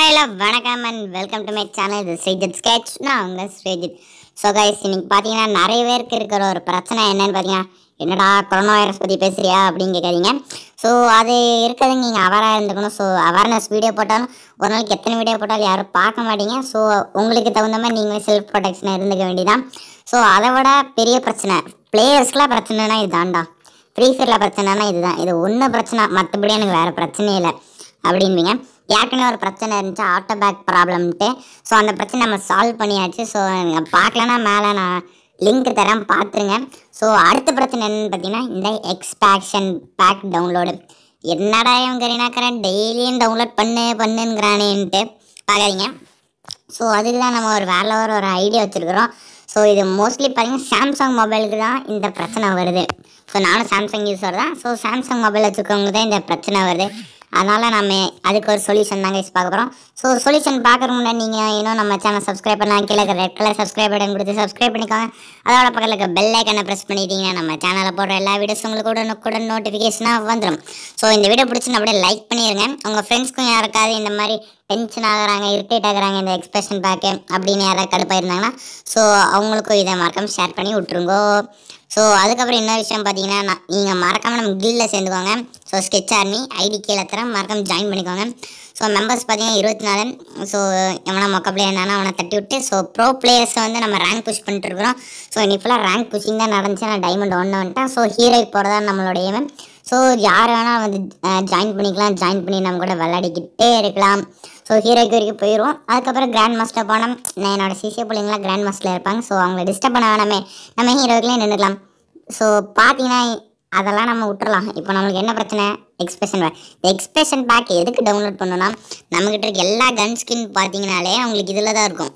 Hello வணக்கம் and welcome to my channel இது Sreejith sketch நான் உங்க ஸ்ரீஜித் ஸோ கைஸ் இன்னைக்கு பார்த்தீங்கன்னா நிறைய பேருக்கு இருக்கிற ஒரு பிரச்சனை என்னன்னு பார்த்தீங்கன்னா என்னடா கொரோனா வைரஸ் பற்றி பேசுறியா அப்படின்னு கேட்காதீங்க ஸோ அது இருக்கிறது நீங்கள் அவராக இருந்துக்கணும் ஸோ அவேர்னஸ் வீடியோ போட்டாலும் ஒரு நாளைக்கு எத்தனை வீடியோ போட்டாலும் யாரும் பார்க்க மாட்டீங்க ஸோ உங்களுக்கு தகுந்த மாதிரி நீங்களே செல்ஃப் ப்ரொடெக்ஷன் இருந்துக்க வேண்டியதான் ஸோ அதை விட பெரிய பிரச்சனை பிளேயர்ஸ்க்குலாம் பிரச்சனைனா இதுதான்டா ஃப்ரீ ஃபயரில் பிரச்சனைனா இதுதான் இது ஒன்று பிரச்சனை மற்றபடி எனக்கு வேறு பிரச்சனையே இல்லை அப்படின்பீங்க ஏற்கனவே ஒரு பிரச்சனை இருந்துச்சு ஆட்டோ பேக் ப்ராப்ளம்ட்டு ஸோ அந்த பிரச்சனை நம்ம சால்வ் பண்ணியாச்சு ஸோ பார்க்கலன்னா மேலே நான் லிங்க் தரேன் பார்த்துருங்க ஸோ அடுத்த பிரச்சனை என்னன்னு பார்த்தீங்கன்னா இந்த எக்ஸ்பேக்ஷன் பேக் டவுன்லோடு என்னடா இவங்க கரீனாக்கரன் டெய்லியும் டவுன்லோட் பண்ணு பண்ணுங்கிறானேன்ட்டு பார்க்காதீங்க ஸோ அதுக்கு தான் நம்ம ஒரு வேற ஒரு ஒரு ஐடியா வச்சுருக்குறோம் ஸோ இது மோஸ்ட்லி பார்த்தீங்கன்னா சாம்சங் மொபைலுக்கு தான் இந்த பிரச்சனை வருது ஸோ நானும் சாம்சங் யூஸர் தான் ஸோ சாம்சங் மொபைல் வச்சுருக்கவங்களுக்கு தான் இந்த பிரச்சனை வருது அதனால் நம்ம அதுக்கு ஒரு சொல்யூஷன் தாங்க பார்க்க போகிறோம் ஸோ சொல்யூஷன் பார்க்குற முன்னாடி நீங்கள் இன்னும் நம்ம சேனல் சப்ஸ்கிரைப் பண்ணலாம் கீழே ரெட் கலர் சப்ஸ்கிரைப் பட்டன் கொடுத்து சப்ஸ்கிரைப் பண்ணிக்கோங்க அதோட பக்கத்தில் இருக்க பெல் ஐக்கனை ப்ரெஸ் பண்ணிட்டீங்கன்னா நம்ம சேனலில் போடுற எல்லா வீடியோஸ் உங்களுக்கு உடனுக்குடன் நோட்டிஃபிகேஷனாக வந்துடும் ஸோ இந்த வீடியோ பிடிச்சி அப்படியே லைக் பண்ணிடுங்க உங்கள் ஃப்ரெண்ட்ஸ்க்கும் யாருக்காவது இந்த மாதிரி டென்ஷன் ஆகுறாங்க இரிட்டேட் ஆகுறாங்க இந்த எக்ஸ்பிரஷன் பேக்கு அப்படின்னு யாராவது கடுப்பாயிருந்தாங்கன்னா ஸோ அவங்களுக்கும் இதை மறக்காம ஷேர் பண்ணி விட்ருங்கோ ஸோ அதுக்கப்புறம் இன்னொரு விஷயம் பார்த்தீங்கன்னா நீங்கள் மறக்காமல் நம்ம கில்லில் சேர்ந்துக்கோங்க ஸோ ஸ்கெட்ச் ஆர்மி ஐடி கீழே தரேன் மறக்காம ஜாயின் பண்ணிக்கோங்க ஸோ மெம்பர்ஸ் பார்த்தீங்கன்னா இருபத்தி நாலு ஸோ எவனா மொக்க பிளேயர் இருந்தானா அவனை தட்டி விட்டு ஸோ ப்ரோ பிளேயர்ஸை வந்து நம்ம ரேங்க் புஷ் பண்ணிட்டு இருக்கிறோம் ஸோ இன்னைக்கு ஃபுல்லாக ரேங்க் புஷிங் தான் நடந்துச்சு நான் டைமண்ட் ஒன்று வந்துட்டேன் ஸோ ஹீரோய்க்கு போகிறதா நம்மளுடைய aim. ஸோ யார் வேணால் வந்து ஜாயின் பண்ணிக்கலாம் ஜாயின் பண்ணி நம்ம கூட விளையாடிக்கிட்டே இருக்கலாம் ஸோ ஹீரோக்கு வரைக்கும் போயிடுவோம் அதுக்கப்புறம் கிராண்ட் மாஸ்டர் போனோம் நான் என்னோட சிசிய பிள்ளைங்களாம் கிராண்ட் மாஸ்டரில் இருப்பாங்க ஸோ அவங்கள டிஸ்டர்ப் பண்ண வேணாமே நம்ம ஹீரோக்குள்ளே நின்றுக்கலாம் ஸோ பார்த்தீங்கன்னா அதெல்லாம் நம்ம விட்டுறலாம் இப்போ நம்மளுக்கு என்ன பிரச்சனை எக்ஸ்பிரஷன் இந்த எக்ஸ்பிரஷன் பேக் எதுக்கு டவுன்லோட் பண்ணணும்னா நம்மக்கிட்ட இருக்க எல்லா கன் ஸ்கின் பார்த்தீங்கனாலே உங்களுக்கு இதில் தான் இருக்கும்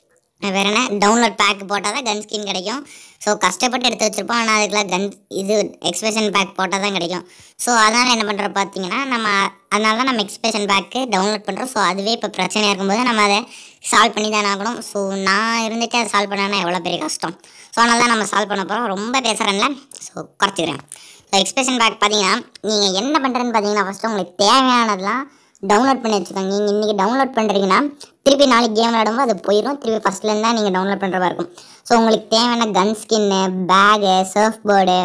வேற என்ன டவுன்லோட் பேக் போட்டால் தான் கன் ஸ்கின் கிடைக்கும் ஸோ கஷ்டப்பட்டு எடுத்து வச்சிருப்போம் ஆனால் அதுக்கெல்லாம் கன் இது எக்ஸ்பிரஷன் பேக் போட்டால் தான் கிடைக்கும் ஸோ அதனால் என்ன பண்ணுற பார்த்தீங்கன்னா நம்ம அதனால தான் நம்ம எக்ஸ்பிரஷன் பேக்கு டவுன்லோட் பண்ணுறோம் ஸோ அதுவே இப்போ பிரச்சனையாக இருக்கும்போது நம்ம அதை சால்வ் பண்ணி தானே ஆகணும் ஸோ நான் இருந்துட்டு அதை சால்வ் பண்ணனா எவ்வளோ பெரிய கஷ்டம் ஸோ அதனால தான் நம்ம சால்வ் பண்ண போகிறோம் ரொம்ப பேசுகிறேன்ல ஸோ குறைச்சிக்கிறேன் ஸோ எக்ஸ்பிரஷன் பேக் பார்த்தீங்கன்னா நீங்கள் என்ன பண்ணுறேன்னு பார்த்தீங்கன்னா ஃபஸ்ட்டு உங்களுக்கு தேவையானதெல்லாம் டவுன்லோட் பண்ணி வச்சுக்கோங்க நீங்கள் இன்றைக்கி டவுன்லோட் பண்ணுறீங்கன்னா திருப்பி நாளைக்கு கேம் விளையாடும்போது அது போயிடும் திருப்பி ஃபஸ்ட்லேருந்து தான் நீங்கள் டவுன்லோட் பண்ணுற மாதிரி இருக்கும் ஸோ உங்களுக்கு தேவையான gun skin bag surf board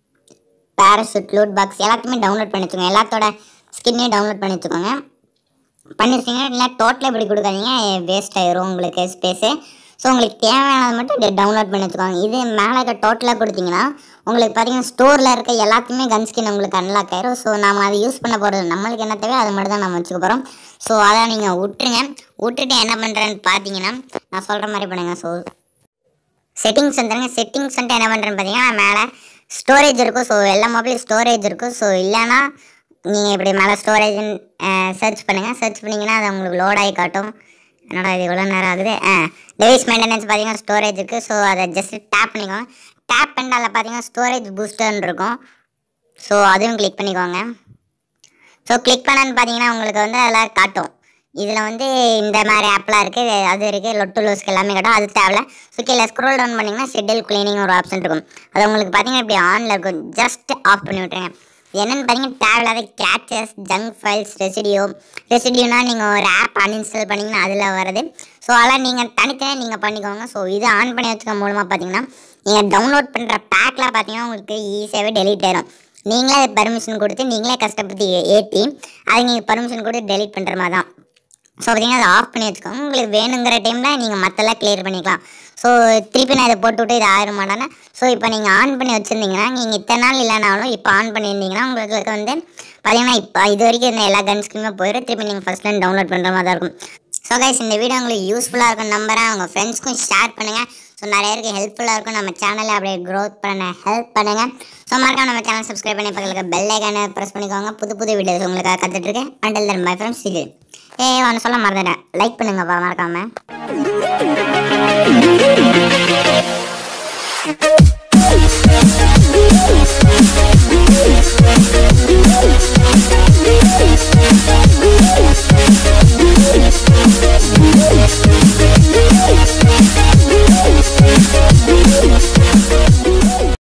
parachute loot box எல்லாத்தையுமே டவுன்லோட் பண்ணி வச்சுக்கோங்க எல்லாத்தோட ஸ்கின்னையும் டவுன்லோட் பண்ணி வச்சுக்கோங்க பண்ணிருக்கீங்க இல்லை டோட்டலாக இப்படி கொடுக்காதீங்க வேஸ்ட் ஆயிரும் உங்களுக்கு ஸ்பேஸு ஸோ உங்களுக்கு தேவையானது மட்டும் டவுன்லோட் பண்ணி வச்சுக்கோங்க இது மேலே இருக்க டோட்டலாக கொடுத்தீங்கன்னா உங்களுக்கு பார்த்தீங்கன்னா ஸ்டோரில் இருக்க எல்லாத்தையுமே கன் ஸ்கின் உங்களுக்கு அன்லாக் ஆயிரும் ஸோ நம்ம அதை யூஸ் பண்ண போகிறது நம்மளுக்கு என்ன தேவையோ அது மட்டும் தான் நம்ம வச்சுக்க போகிறோம் ஸோ அதை நீங்கள் விட்டுருங்க விட்டுட்டு என்ன பண்ணுறேன்னு பார்த்தீங்கன்னா நான் சொல்கிற மாதிரி பண்ணுங்க ஸோ செட்டிங்ஸ் வந்துருங்க செட்டிங்ஸ் வந்துட்டு என்ன பண்ணுறேன்னு பார்த்தீங்கன்னா மேலே ஸ்டோரேஜ் இருக்கும் ஸோ எல்லா மொபைலும் ஸ்டோரேஜ் இருக்கும் ஸோ இல்லைன்னா நீங்கள் இப்படி மேலே ஸ்டோரேஜ்னு சர்ச் பண்ணுங்கள் சர்ச் பண்ணிங்கன்னா அது உங்களுக்கு லோட் ஆகி காட்டும் என்னடா இது இவ்வளோ நேரம் ஆகுது ஆ டிவைஸ் மெயின்டெனன்ஸ் பார்த்தீங்கன்னா ஸ்டோரேஜ் இருக்குது ஸோ அதை ஜஸ்ட் டேப் பண்ணிக்கோங்க டேப் பண்ணால பார்த்தீங்கன்னா ஸ்டோரேஜ் பூஸ்டர்னு இருக்கும் ஸோ அதையும் கிளிக் பண்ணிக்கோங்க ஸோ கிளிக் பண்ணன்னு பார்த்தீங்கன்னா உங்களுக்கு வந்து அதில் காட்டும் இதில் வந்து இந்த மாதிரி ஆப்லாம் இருக்குது அது இருக்குது லொட்டு லூஸ்க்கு எல்லாமே காட்டும் அது தேவையில்ல ஸோ கீழே ஸ்க்ரோல் டவுன் பண்ணிங்கன்னா ஷெட்யூல் கிளீனிங் ஒரு ஆப்ஷன் இருக்கும் அது உங்களுக்கு பார்த்தீங்கன்னா இப்படி ஆனில் இருக்கும் ஜஸ்ட் ஆஃப் பண்ணி விட்ருங்க என்னென்னு பார்த்தீங்கன்னா தேவையில்லாத கேச்சஸ் ஜங்க் ஃபைல்ஸ் ரெசிடியோ ரெசிடியோனா நீங்கள் ஒரு ஆப் அன்இன்ஸ்டால் பண்ணிங்கன்னா அதில் வருது ஸோ அதெல்லாம் நீங்கள் தனித்தனியாக நீங்கள் பண்ணிக்கோங்க ஸோ இது ஆன் பண்ணி வச்சுக்க மூலமாக பார்த்தீங்கன்னா நீங்கள் டவுன்லோட் பண்ணுற பேக்லாம் பார்த்தீங்கன்னா உங்களுக்கு ஈஸியாகவே டெலிட் ஆயிரும் நீங்களே அதை பர்மிஷன் கொடுத்து நீங்களே கஷ்டப்பட்டு ஏ- ஏற்றி அதை நீங்கள் பர்மிஷன் கொடுத்து டெலிட் பண்ணுற மாதிரி தான் ஸோ பார்த்தீங்கன்னா அதை ஆஃப் பண்ணி வச்சுக்கோங்க உங்களுக்கு வேணுங்கிற டைமில் நீங்கள் மற்றெல்லாம் கிளியர் பண்ணிக்கலாம் ஸோ திருப்பி நான் இதை போட்டு விட்டு இது ஆயிரம் மாட்டானே ஸோ இப்போ நீங்கள் ஆன் பண்ணி வச்சுருந்தீங்கன்னா நீங்கள் இத்தனை நாள் இல்லைனாலும் இப்போ ஆன் பண்ணியிருந்தீங்கன்னா உங்களுக்கு வந்து பார்த்தீங்கன்னா இப்போ இது வரைக்கும் இருந்த எல்லா கன் ஸ்கிரீனுமே போயிடும் திருப்பி நீங்கள் ஃபஸ்ட்லேருந்து டவுன்லோட் பண்ணுற மாதிரி தான் இருக்கும் ஸோ கைஸ் இந்த வீடியோ உங்களுக்கு யூஸ்ஃபுல்லாக இருக்கும் நம்புறேன் உங்கள் ஃப்ரெண்ட்ஸ்க்கும் ஷேர் பண்ணுங்கள் ஸோ நிறைய பேருக்கு ஹெல்ப்ஃபுல்லாக இருக்கும் நம்ம சேனலை அப்படியே க்ரோத் பண்ண ஹெல்ப் பண்ணுங்கள் ஸோ மறக்காம நம்ம சேனல் சப்ஸ்கிரைப் பண்ணி பக்கத்தில் பெல் ஐக்கானை ப்ரெஸ் பண்ணிக்கோங்க புது புது வீடியோஸ் உங்களுக்காக கற்றுட்ருக்கேன் அண்டல் தன் மை ஃப்ரெண்ட்ஸ் இது ஏ ஒன்று சொல்ல மறந்துட்டேன் லைக் பண்ணுங்கப்பா மறக்காமல் Thank you.